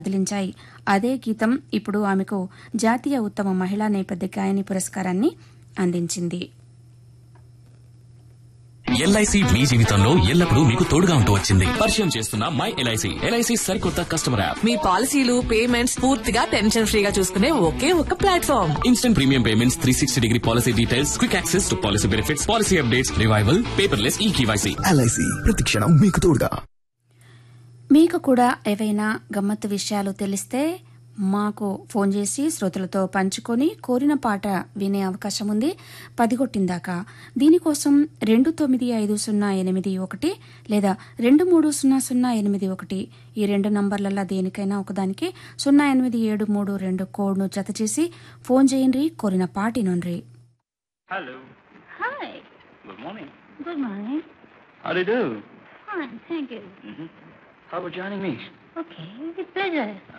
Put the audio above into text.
బదిలించాయి అదే గీతం ఇప్పుడు ఆమెకు జాతీయ ఉత్తమ మహిళా నేపథ్య గాయని పురస్కారాన్ని అందించింది ఎల్ఐసి మీ జీవితంలో ఎల్లప్పుడూ మీకు తోడుగా ఉంటూ వచ్చింది పరిచయం చేస్తున్న మై ఎల్ఐసి ఎల్ఐసి సరికొత్త కస్టమర్ యాప్ మీ పాలసీలు పేమెంట్స్ పూర్తిగా టెన్షన్ ఫ్రీగా చూసుకునే ఒకే ఒక platform instant premium payments three sixty degree policy details quick access to policy benefits policy updates revival paperless e KYC LIC ప్రతిక్షణం మీకు తోడుగా మీకు కూడా ఏవైనా గమ్మత్తు విషయాలు తెలిస్తే మాకు ఫోన్ చేసి శ్రోతలతో పంచుకొని కోరిన పాట వినే అవకాశం ఉంది పది కొట్టిందాకా దీనికోసం రెండు తొమ్మిది ఐదు సున్నా ఎనిమిది ఒకటి లేదా రెండు మూడు సున్నా సున్నా ఎనిమిది ఒకటి ఈ రెండు నంబర్లలో దేనికైనా ఒకదానికి సున్నా ఎనిమిది ఏడు మూడు రెండు కోడ్ను జత చేసి ఫోన్ చేయండి కోరిన పాటినుండ్రి Hello. Hi. Good morning. Good morning. How do you do? Fine, thank you. Mm-hmm. How about joining me? Okay, with pleasure.